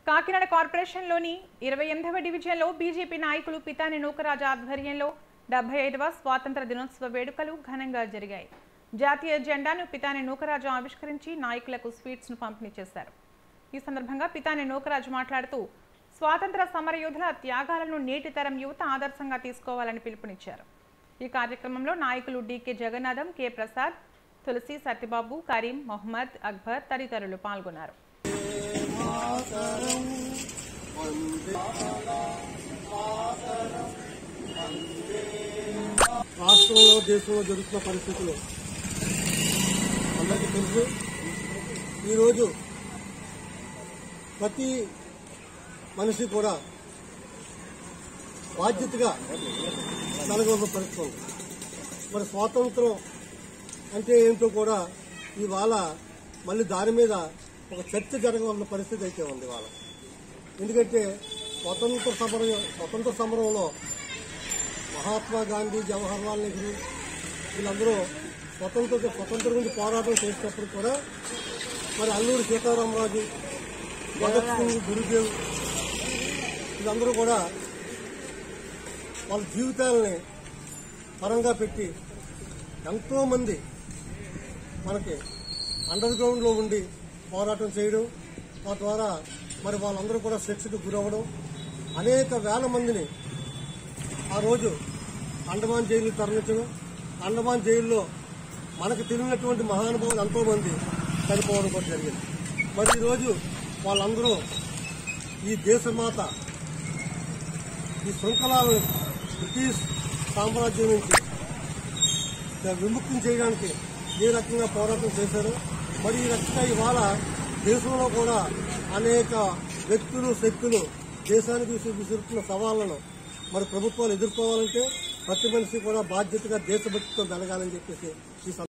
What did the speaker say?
కాకినాడ కార్పొరేషన్లోని ఇరవై ఎనిమిదవ డివిజన్లో బీజేపీ నాయకులు పితాని నూకరాజు ఆధ్వర్యంలో డెబ్బై ఐదవ స్వాతంత్ర దినోత్సవ వేడుకలు ఘనంగా జరిగాయి జాతీయ జెండాను పితాని నూకరాజు ఆవిష్కరించి నాయకులకు స్వీట్స్ను పంపిణీ చేశారు ఈ సందర్భంగా పితాని నూకరాజు మాట్లాడుతూ స్వాతంత్ర సమరయోధుల త్యాగాలను నేటి తరం యువత ఆదర్శంగా తీసుకోవాలని పిలుపునిచ్చారు ఈ కార్యక్రమంలో నాయకులు డీకే జగన్నాథం కె ప్రసాద్ తులసి సత్యబాబు కరీం మొహమ్మద్ అక్బర్ తదితరులు పాల్గొన్నారు రాష్ట్రంలో దేశంలో జరుగుతున్న పరిస్థితులు అందరికీ తెలుసు ఈరోజు ప్రతి మనిషి కూడా బాధ్యతగా నలగొన్న పరిస్థితి ఉంది. మరి స్వాతంత్రం అంటే ఏంటో కూడా ఇవాళ మళ్ళీ దాని మీద ఒక చర్చ జరగవలసిన పరిస్థితి అయితే ఉంది ఇవాళ ఎందుకంటే స్వతంత్ర సమరం స్వతంత్ర సమరంలో మహాత్మా గాంధీ జవహర్లాల్ నెహ్రూ వీళ్ళందరూ స్వతంత్ర స్వతంత్రం గురించి పోరాటం చేసినప్పుడు కూడా మరి అల్లూరి సీతారామరాజు భగత్ సింగ్ గురుదేవ్ వీళ్ళందరూ కూడా వాళ్ళ జీవితాలని పరంగా పెట్టి ఎంతో మంది మనకి అండర్ గ్రౌండ్ లో ఉండి పోరాటం చేయడం ఆ ద్వారా మరి వాళ్ళందరూ కూడా శిక్షకు గురవ్వడం అనేక వేల మందిని ఆ రోజు అండమాన్ జైలు తరలించడం అండమాన్ జైల్లో మనకు తెలియనటువంటి మహానుభావులు ఎంతో మంది చనిపోవడం కూడా జరిగింది మరి ఈరోజు వాళ్ళందరూ ఈ దేశమాత ఈ శృంఖలాలను బ్రిటిష్ సామ్రాజ్యం నుంచి విముక్తం చేయడానికి ఏ రకంగా పోరాటం చేశారు మరి ఈ రకంగా ఇవాళ దేశంలో కూడా అనేక వ్యక్తులు శక్తులు దేశానికి విసి- విసురుతున్న సవాళ్లను మరి ప్రభుత్వాలు ఎదుర్కోవాలంటే ప్రతి మనిషి కూడా బాధ్యతగా దేశభక్తితో మెలగాలని చెప్పేసి ఈ